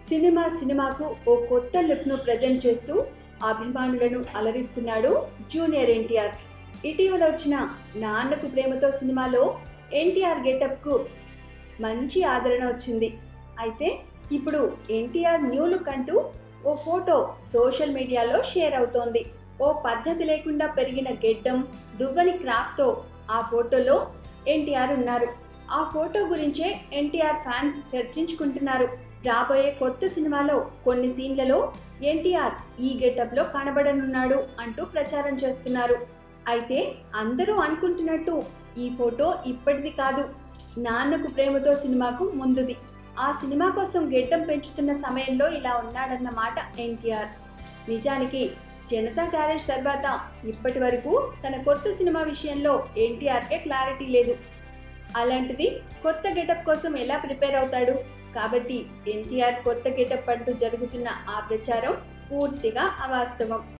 cinema సినిమాకు ఓ కొత్త లుక్ను present చేస్తూ అభిమానులను అలరిస్తున్నాడు జూనియర్ ఎన్టీఆర్ ఇటీవల వచ్చిన నాన్నకు ప్రేమతో సినిమాలో ఎన్టీఆర్ గెటప్కు మంచి ఆదరణ వచ్చింది అయితే ఇప్పుడు ఎన్టీఆర్ న్యూ లుక్ అంటూ ఓ ఫోటో సోషల్ మీడియాలో షేర్ అవుతోంది ఓ పద్ధతి లేకుండా పెరిగిన గెడ్డం దువ్వని క్రాఫ్ట్తో ఆ ఫోటోలో ఎన్టీఆర్ ఉన్నారు ఆ ఫోటో గురించే ఎన్టీఆర్ ఫ్యాన్స్ చర్చించుకుంటున్నారు రాబోయే కొత్త సినిమాలో కొన్ని సీన్లలో ఎన్టీఆర్ ఈ గెటప్లో కనబడనున్నాడు అంటూ ప్రచారం చేస్తున్నారు అయితే అందరూ అనుకుంటున్నట్టు ఈ ఫోటో ఇప్పటిది కాదు నాన్నకు ప్రేమతో సినిమాకు ముందుది ఆ సినిమా కోసం గెడ్డం పెంచుతున్న సమయంలో ఇలా ఉన్నాడన్నమాట ఎన్టీఆర్ నిజానికి జనతా గ్యారేజ్ తర్వాత ఇప్పటి వరకు తన కొత్త సినిమా విషయంలో ఎన్టీఆర్కే క్లారిటీ లేదు అలాంటిది కొత్త గెటప్ కోసం ఎలా ప్రిపేర్ అవుతాడు కాబట్టి ఎన్టీఆర్ కొత్త గెటప్ అంటూ జరుగుతున్న ఆ ప్రచారం పూర్తిగా అవాస్తవం